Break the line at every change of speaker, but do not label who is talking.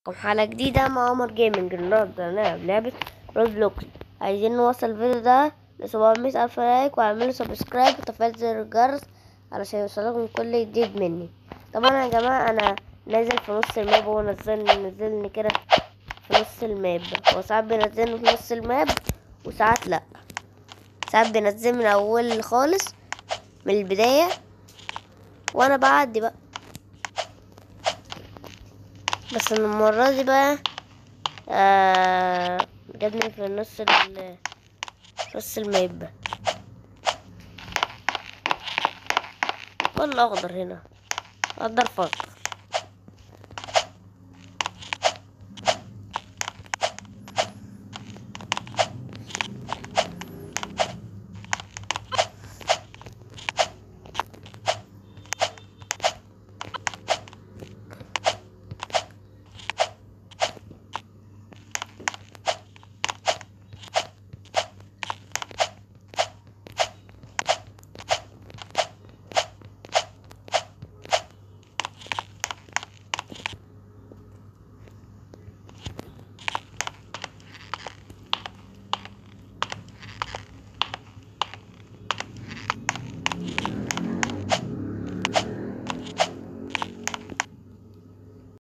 معكم حلقة جديدة مع عمر جيمنج النهاردة هنلعب لعبة روبلوكس عايزين نوصل الفيديو ده لسبعمية ألف لايك واعملوا سبسكرايب وتفعيل زر الجرس علشان يوصلكم كل جديد مني طبعا يا جماعة أنا نازل في نص الماب هو نزلني نزلني كده في نص الماب هو ساعات بينزلني في نص الماب وساعات لأ ساعات بينزلني من أول خالص من البداية وأنا بعدي بقى بس المرة دي بقى آه جابني في نص ال نص الماب كل أخضر هنا أخضر فقط